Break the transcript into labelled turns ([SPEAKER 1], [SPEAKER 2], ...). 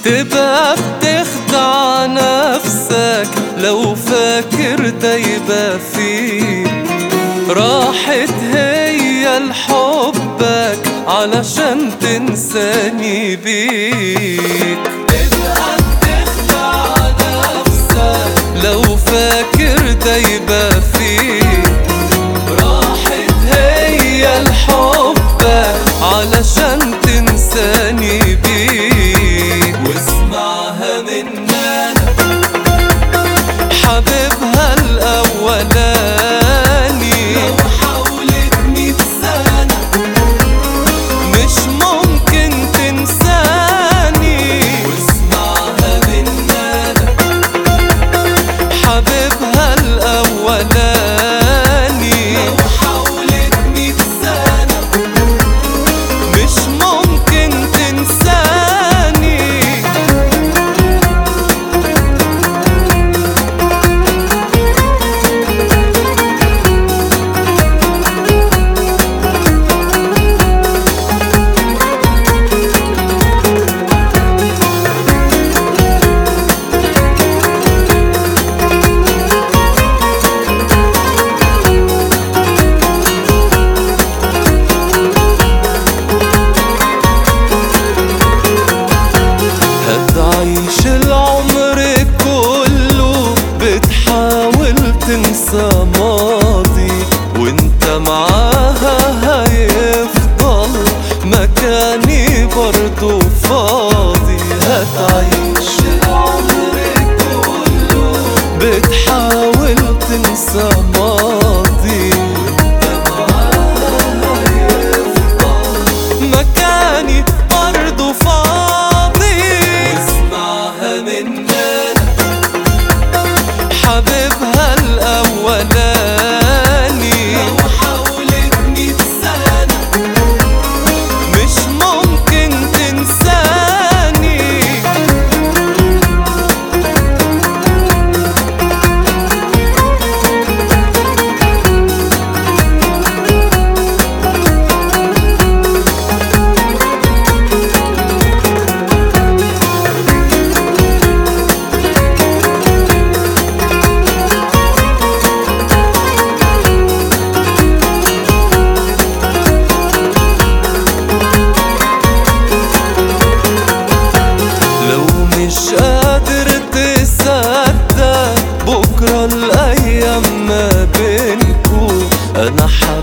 [SPEAKER 1] تبقى بتخدع نفسك لو فاكر ده يبقى فيك راحت هي لحبك علشان تنساني بيك تبقى بتخدع نفسك لو فاكر ده يبقى فيك راحت هي لحبك علشان تنساني بيك واسمعها مني انا حبيبها الاولاني لو حاولت ميت سنة مش ممكن تنساني واسمعها مني انا حبيبها الاولاني لو حاولت ميت سنة مش ممكن تنساني هتعيش العمر كله بتحاول تنسى ماضي وانت معاها هيفضل مكاني برضو فاضي هتعيش العمر كله بتحاول تنسى ماضي وانت معاها هيفضل مكاني برضو فاضي اسمعها مني انا حبيبها الاولاني لو حاولت ميت سنة مش ممكن تنساني لو مش قادر تصدق بكرة الأيام ما بينكو أنا حبيبي